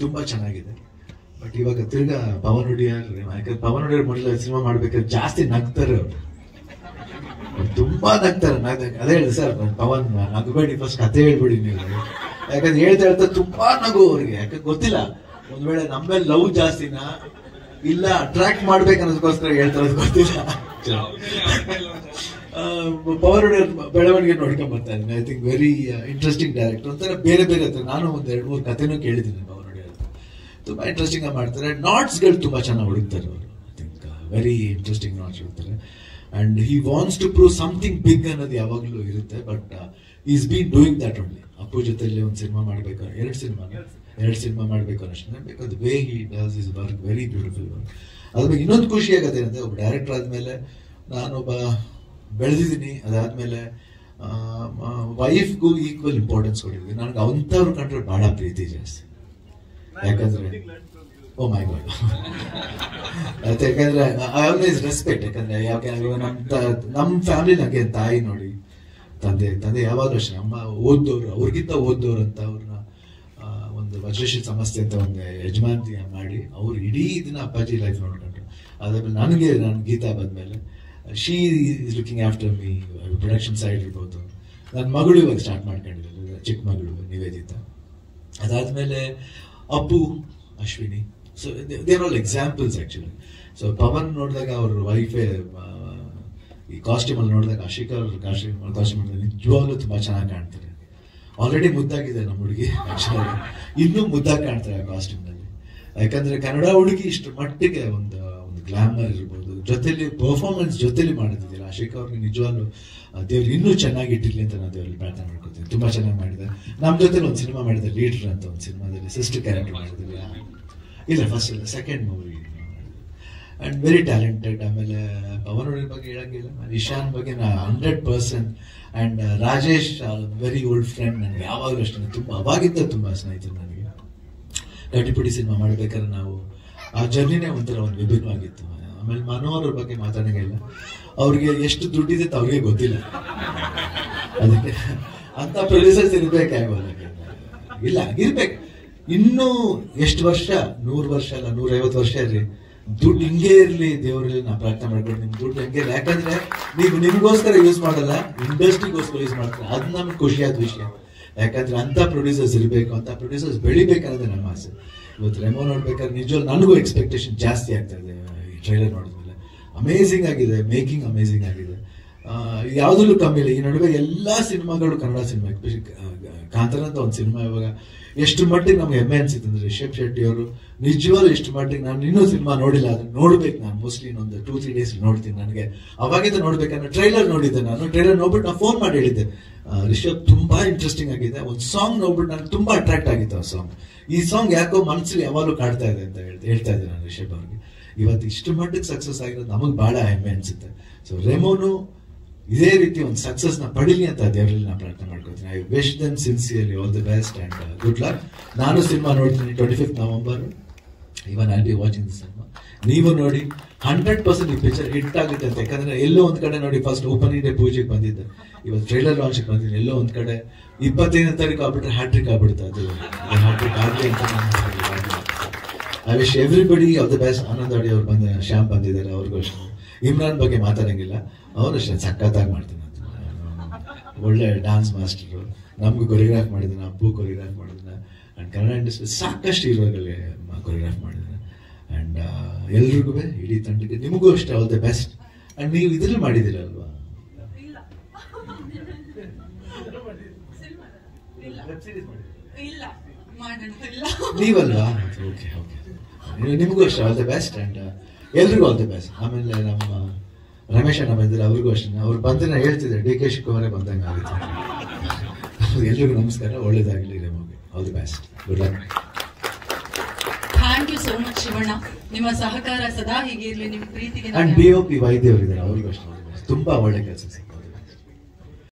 ತುಂಬಾ ಚೆನ್ನಾಗಿದೆ ಬಟ್ ಇವಾಗ ತಿರ್ಗಾ ಪವನ್ ಒಡಿಯರ್ ಯಾಕಂದ್ರೆ ಪವನ್ ಒಡಿಯರ್ ಮೊದಲ ಸಿನಿಮಾ ಮಾಡ್ಬೇಕಾದ್ರೆ ಜಾಸ್ತಿ ನಗ್ತಾರೆ ಅವ್ರು ಅವ್ರು ತುಂಬಾ ನಗ್ತಾರೆ ನಗ್- ಅದೇ ಹೇಳಿದೆ ಸರ್ ಪವನ್ ನಗಬೇಡಿ ಫಸ್ಟ್ ಕತೆ ಹೇಳ್ಬಿಡಿ ನೀವು ಯಾಕಂದ್ರೆ ಹೇಳ್ತಾ ಹೇಳ್ತಾ ತುಂಬಾ ನಗು ಅವ್ರಿಗೆ ಯಾಕಂದ್ರೆ ಗೊತ್ತಿಲ್ಲ ಒಂದ್ ವೇಳೆ ನಮ್ಮ ಮೇಲೆ ಲವ್ ಜಾಸ್ತಿನ ಇಲ್ಲ ಅಟ್ರಾಕ್ಟ್ ಮಾಡ್ಬೇಕನ್ನೋದಕ್ಕೋಸ್ಕರ ಹೇಳ್ತಾರದು ಗೊತ್ತಿಲ್ಲ ಪವರ್ ಬೆಳವಣಿಗೆ ನೋಡ್ಕೊಂಡ್ ಬರ್ತಾ ಇದ್ದೀನಿ I think very interesting director ಒಂಥರ ಬೇರೆ ಬೇರೆ ಹತ್ರ ನಾನು ಒಂದ್ ಎರಡು ಮೂರು ಕಥೆನೂ ಕೇಳಿದ್ದೀನಿ ಪವರ್ ಒಡೆಯರ್ ಹತ್ರ. ತುಂಬಾ ಇಂಟ್ರೆಸ್ಟಿಂಗ್ ಆಗಿ ಮಾಡ್ತಾರೆ ನಾಟ್ಸ್ ಗಳು ತುಂಬಾ ಚೆನ್ನಾಗಿ ಹೊಡಿತಾರೆ ಅವರು ಐ ಥಿಂಕ್ ವೆರಿ ಇಂಟ್ರೆಸ್ಟಿಂಗ್ ನಾಟ್ಸ್ ಹೊಡಿತಾರೆ and he wants to prove something big ಅನ್ನೋದು ಯಾವಾಗಲೂ ಇರುತ್ತೆ but is been doing that only Appu ಜೊತೆಲಿ ಒಂದು ಸಿನಿಮಾ ಮಾಡ್ಬೇಕು ಎರಡು ಸಿನಿಮಾ ಎರಡು ಸಿನಿಮಾ ಮಾಡ್ಬೇಕು ಅನ್ನೋಷ್ಟೇ because way he does is work very beautiful work ಅದ್ರ ಇನ್ನೊಂದು ಖುಷಿ ಆಗೋದು ಏನಂದ್ರೆ ಒಬ್ಬ ಡೈರೆಕ್ಟರ್ ಆದ್ಮೇಲೆ ನಾನೊಬ್ಬ ಬೆಳೆದಿದ್ದೀನಿ ಅದಾದ್ಮೇಲೆ ವೈಫ್ಗೂ ಈಕ್ವಲ್ ಇಂಪಾರ್ಟೆನ್ಸ್ ಕೊಟ್ಟಿದ್ದೀನಿ ನನಗೆ ಅಂಥವ್ರು ಕಂಡ್ರೆ ಬಹಳ ಪ್ರೀತಿ ಜಾಸ್ತಿ ಯಾಕಂದ್ರೆ ಓ ಮೈ ಗಾಡ್ ಮತ್ತೆ ಯಾಕಂದ್ರೆ ಐ ಆಲ್ವೇಸ್ ರೆಸ್ಪೆಕ್ಟ್ ಯಾಕಂದ್ರೆ ಯಾಕೆ ನಮ್ ತ- ನಮ್ ಫ್ಯಾಮಿಲಿ ನನಗೆ ತಾಯಿ ನೋಡಿ ತಂದೆ ತಂದೆ ಯಾವಾಗಲೂ ಅಷ್ಟೇ ಅಮ್ಮ ಓದ್ದವ್ರು ಅವ್ರಿಗಿಂತ ಓದ್ದವ್ರು ಅಂತ ಅವ್ರನ್ನ ಆ, ಒಂದು ವಜ್ರಶ್ರೀ ಸಂಸ್ಥೆ ಅಂತ ಒಂದು ಯಜಮಾನ್ತಿ ಮಾಡಿ ಅವ್ರು ಇಡೀ ದಿನ ಅಪ್ಪಾಜಿ ಲೈಫ್ ನೋಡ್ಕೊಂಡ್ರು ಅದಾದ್ಮೇಲೆ ನನಗೆ ನಾನು ಗೀತಾ ಬಂದ್ಮೇಲೆ she is looking after me production side ಇರ್ಬೋದು ನನ್ನ ಮಗಳು ಇವಾಗ ಸ್ಟಾರ್ಟ್ ಮಾಡ್ಕೊಂಡಿದ್ದಾರೆ ಚಿಕ್ಕ ಮಗಳು ನಿವೇದಿತಾ ಅದಾದ್ಮೇಲೆ Appu Ashwini so there all examples actually so Pavan ನೋಡಿದಾಗ ಅವ್ರ ವೈಫೇ ಈ ಕಾಸ್ಟ್ಯೂಮ್ ಅಲ್ಲಿ ನೋಡಿದಾಗ ಅಶಿಕಾ ಅವ್ರ ಕಾಸ್ಟ್ಯೂಮ್ ಕಾಸ್ಟ್ಯೂಮ್ ನಿಜವಾಗ್ಲೂ ತುಂಬಾ ಚೆನ್ನಾಗಿ ಕಾಣ್ತಾರೆ ಆಲ್ರೆಡಿ ಮುದ್ದಾಗಿದೆ ನಮ್ಮ ಹುಡುಗಿ ಆಕ್ಚುಲಿ ಇನ್ನೂ ಮುದ್ದಾಗಿ ಕಾಣ್ತಾರೆ ಆ ಕಾಸ್ಟ್ಯೂಮ್ ನಲ್ಲಿ ಯಾಕಂದ್ರೆ ಕನ್ನಡ ಹುಡುಗಿ ಇಷ್ಟು ಮಟ್ಟಿಗೆ ಒಂದು ಒಂದು ಗ್ಲಾಮರ್ ಇರ್ಬೋದು ಜೊತೆಲಿ ಪರ್ಫಾರ್ಮೆನ್ಸ್ ಜೊತೆಲಿ ಮಾಡಿದ್ದೀರಾ ಆಶಿಕಾ ಅವ್ರಿಗೆ ನಿಜವಾಗ್ಲೂ ದೇವ್ರು ಇನ್ನೂ ಚೆನ್ನಾಗಿ ಇಟ್ಟಿರ್ಲಿ ಅಂತ ನಾನು ದೇವ್ರಲ್ಲಿ ಪ್ರಾರ್ಥನೆ ಮಾಡ್ಕೊತೀನಿ ತುಂಬಾ ಚೆನ್ನಾಗಿ ಮಾಡಿದೆ ನಮ್ಮ ಜೊತೆಲಿ ಒಂದು ಸಿನಿಮಾ ಮಾಡಿದೆ ಲೀಡರ್ ಅಂತ ಒಂದು ಸಿನಿಮಾದಲ್ಲಿ ಸಿಸ್ಟರ್ ಕ್ಯಾರೆಕ್ಟರ್ ಮಾಡಿದ್ವಿ ಇಲ್ಲ ಫಸ್ಟ್ ಇಲ್ಲ second movie and very talented ಆಮೇಲೆ ಪವನ್ ಒಡೆಯರ್ ಬಗ್ಗೆ ಹೇಳಂಗಿಲ್ಲ ನಾನು ಇಶಾನ್ ಬಗ್ಗೆ ನಾ hundred percent and Rajesh very old friend ನನಗೆ ಯಾವಾಗಲೂ ಅಷ್ಟೇ ತುಂಬ ಅವಾಗಿದ್ದ ತುಂಬ ಸ್ನೇಹಿತರು ನನಗೆ ಗಟ್ಟಿಪುಡಿ ಸಿನಿಮಾ ಮಾಡ್ಬೇಕಾದ್ರೆ ನಾವು ಆ ಜರ್ನಿನೇ ಒಂಥರ ಒಂದು ವಿಭಿನ್ನವಾಗಿತ್ತು ಆಮೇಲೆ ಮನೋಹರ್ ಅವ್ರ ಬಗ್ಗೆ ಮಾತಾಡಂಗಿಲ್ಲ ಅವ್ರಿಗೆ ಎಷ್ಟು ದುಡ್ಡಿದೆ ಅಂತ ಅವ್ರಿಗೆ ಗೊತ್ತಿಲ್ಲ ಅದಕ್ಕೆ ಅಂತ ಪ್ರೊಡ್ಯೂಸರ್ಸ್ ಇರ್ಬೇಕಾಗಲ್ಲ ಇಲ್ಲ ಇರ್ಬೇಕು ಇನ್ನೂ ಎಷ್ಟು ವರ್ಷ ನೂರು ವರ್ಷ ಅಲ್ಲ ನೂರೈವತ್ತು ವರ್ಷ ಇರ್ಲಿ ದುಡ್ಡು ಹಿಂಗೆ ಇರ್ಲಿ ದೇವರಲ್ಲಿ ನಾ ಪ್ರಾರ್ಥನೆ ಮಾಡ್ಕೊಂಡು ನಿಮ್ ದುಡ್ಡು ಹೆಂಗೆ ಇರ್ಲಿ. ಯಾಕಂದ್ರೆ ನೀವು ನಿಮ್ಗೋಸ್ಕರ ಯೂಸ್ ಮಾಡಲ್ಲ ಇಂಡಸ್ಟ್ರಿಗೋಸ್ಕರ ಯೂಸ್ ಮಾಡ್ತಾರೆ ಅದು ನಮ್ಗೆ ಖುಷಿಯಾದ ವಿಷಯ ಯಾಕಂದ್ರೆ ಅಂತ ಪ್ರೊಡ್ಯೂಸರ್ಸ್ ಇರಬೇಕು ಅಂತ ಪ್ರೊಡ್ಯೂಸರ್ಸ್ ಬೆಳಿಬೇಕನ್ನೋದು ನಮ್ಮ ಆಸೆ ಇವತ್ತು ರೆಮೋ ನೋಡ್ಬೇಕಾದ್ರೆ ನಿಜವಾಗ್ಲೂ ನನಗೂ ಎಕ್ಸ್ಪೆಕ್ಟೇಷನ್ ಜಾಸ್ತಿ ಆಗ್ತಾ ಇದೆ ಈ ಟ್ರೈಲರ್ ನೋಡಿದ್ಮೇಲೆ ಅಮೇಝಿಂಗ್ ಆಗಿದೆ ಮೇಕಿಂಗ್ ಅಮೇಝಿಂಗ್ ಆಗಿದೆ ಯಾವುದಲ್ಲೂ ಕಮ್ಮಿ ಇಲ್ಲ ಈ ನಡುವೆ ಎಲ್ಲಾ ಸಿನಿಮಾಗಳು ಕನ್ನಡ ಸಿನಿಮಾ ಕಾಂತಾರ ಅಂತ ಒಂದು ಸಿನಿಮಾ ಇವಾಗ ಎಷ್ಟು ಮಟ್ಟಿಗೆ ನಮ್ಗೆ ಹೆಮ್ಮೆ ಅನ್ಸಿತ್ತು ಅಂದ್ರೆ ರಿಷಬ್ ಶೆಟ್ಟಿ ಅವರು ನಿಜವಾಗ್ಲೂ ಎಷ್ಟು ಮಟ್ಟಿಗೆ ನಾನು ಇನ್ನೂ ಸಿನಿಮಾ ನೋಡಿಲ್ಲ ಅದನ್ನ ನೋಡ್ಬೇಕು ನಾನು ಮೋಸ್ಟ್ಲಿ ಇನ್ನೊಂದು ಟೂ ತ್ರೀ ಡೇಸ್ ನೋಡ್ತೀನಿ ನನಗೆ ಅವಾಗಿಂದ ನೋಡ್ಬೇಕಂದ್ರೆ ಟ್ರೈಲರ್ ನೋಡಿದ್ದೆ ನಾನು ಟ್ರೈಲರ್ ನೋಡ್ಬಿಟ್ಟು ನಾನು ಫೋನ್ ಮಾಡಿ ಹೇಳಿದ್ದೆ ಆ, ರಿಷಬ್ ತುಂಬಾ ಇಂಟ್ರೆಸ್ಟಿಂಗ್ ಆಗಿದೆ ಒಂದು ಸಾಂಗ್ ನೋಡ್ಬಿಟ್ಟು ನನಗೆ ತುಂಬಾ ಅಟ್ರಾಕ್ಟ್ ಆಗಿತ್ತು ಆ ಸಾಂಗ್ ಈ ಸಾಂಗ್ ಯಾಕೋ ಮನಸ್ಸಲ್ಲಿ ಯಾವಾಗಲೂ ಕಾಡ್ತಾ ಇದೆ ಅಂತ ಹೇಳ್ತಾ ಹೇಳ್ತಾ ಇದ್ದೆ ನಾನು ರಿಷಬ್ ಅವ್ರಿಗೆ ಇವತ್ತು ಇಷ್ಟು ಮಟ್ಟಿಗೆ ಸಕ್ಸಸ್ ಆಗಿರೋದು ನಮಗೆ ಬಹಳ ಹೆಮ್ಮೆ ಅನ್ಸುತ್ತೆ ಸೊ ರೆಮೋನು ಇದೇ ರೀತಿ ಒಂದು ಸಕ್ಸಸ್ ನ ಪಡಿಲಿ ಅಂತ ದೇವರಲ್ಲಿ ನಾನು ಪ್ರಾರ್ಥನೆ ಮಾಡ್ಕೊತೀನಿ I wish them sincerely all the best and good luck ನಾನು ಸಿನಿಮಾ ನೋಡ್ತೀನಿ twenty fifth November even I be watching the cinema ನೀವು ನೋಡಿ ಹಂಡ್ರೆಡ್ ಪರ್ಸೆಂಟ್ ಈ ಪಿಕ್ಚರ್ ಹಿಟ್ ಆಗುತ್ತೆ ಅಂತ ಯಾಕಂದ್ರೆ ಎಲ್ಲೋ ಒಂದ್ ಕಡೆ ನೋಡಿ ಫಸ್ಟ್ ಓಪನಿಂಗ್ ಡೇ ಪೂಜೆಗೆ ಬಂದಿದ್ದೆ ಇವತ್ತು ಟ್ರೈಲರ್ ಲಾಂಚ್ ಬಂದಿದ್ದೀನಿ ಎಲ್ಲೋ ಒಂದ್ ಕಡೆ ಇಪ್ಪತ್ತೈದನೇ ತಾರೀಕು ಆಗ್ಬಿಟ್ರೆ ಹ್ಯಾಟ್ರಿಕ್ ಆಗ್ಬಿಡುತ್ತೆ ಅದು ಹ್ಯಾಟ್ರಿಕ್ ಆಗ್ಲಿ ಅಂತ I wish everybody of the best Anand ಅಡಿ ಅವ್ರು ಬಂದ ಶ್ಯಾಮ್ ಬಂದಿದ್ದಾರೆ ಅವ್ರಿಗೂ ಅಷ್ಟೇ ಇಮ್ರಾನ್ ಬಗ್ಗೆ ಮಾತಾಡಂಗಿಲ್ಲ ಅವ್ರು ಅಷ್ಟೇ ಸಖತ್ತಾಗಿ ಮಾಡ್ತೀನಿ ಅಂತ ಒಳ್ಳೆ ಡಾನ್ಸ್ ಮಾಸ್ಟರು ನಮ್ಗೂ ಕೊರಿಯೋಗ್ರಾಫ್ ಮಾಡಿದ್ದಾನೆ ಅಪ್ಪು ಕೊರಿಯೋಗ್ರಾಫ್ ಮಾಡಿದ್ದಾನೆ ಅಂಡ್ ಕನ್ನಡ ಇಂಡಸ್ಟ್ರಿ ಸಾಕಷ್ಟು ಹೀರೋಗಳಿಗೆ ಕೊರಿಯೋಗ್ರಾಫ್ ಮಾಡಿದ್ದಾನೆ ಅಂಡ್ ಎಲ್ರಿಗೂ ಇಡೀ ತಂಡಕ್ಕೆ ನಿಮಗೂ ಅಷ್ಟೇ ಆಲ್ ದ ಬೆಸ್ಟ್ ಅಂಡ್ ನೀವು ಇದ್ರಲ್ಲಿ ಮಾಡಿದ್ದೀರಲ್ವಾ ಇಲ್ಲ ಇಲ್ಲ ಮಾಡೋಣ ಇಲ್ಲ ನೀವಲ್ವಾ ಓಕೆ ಓಕೆ ನಿಮಗೂ ಅಷ್ಟೇ ಆಲ್ ದ ಬೆಸ್ಟ್ ಅಂಡ್ ಎಲ್ರಿಗೂ ಆಲ್ ದ ಬೆಸ್ಟ್ ಆಮೇಲೆ ನಮ್ಮ ರಮೇಶ್ ಅಣ್ಣ ಬಂದಿಲ್ಲ ಅವ್ರಿಗೂ ಅಷ್ಟೇ ಅವ್ರು ಬಂದ್ರೆ ನಾ ಹೇಳ್ತಿದ್ದೆ ಡಿ ಕೆ ಶಿವಕುಮಾರೇ ಬಂದಂಗೆ ಆಗುತ್ತೆ ಎಲ್ರಿಗೂ ನಮಸ್ಕಾರ ಒಳ್ಳೇದಾಗಲಿ ರೆಮೋಗೆ all the best good luck thank you so much Shivanna ನಿಮ್ಮ ಸಹಕಾರ ಸದಾ ಹೀಗೆ ಇರಲಿ ನಿಮ್ಮ ಪ್ರೀತಿಗೆ ಅಂಡ್ ನಾನು ಡಿ ಒ ಪಿ ವೈದ್ಯ ಅವರಿದ್ದಾರೆ ಅವ್ರಿಗೂ ಅಷ್ಟೇ ತುಂಬಾ ಒಳ್ಳೆ ಕೆಲಸ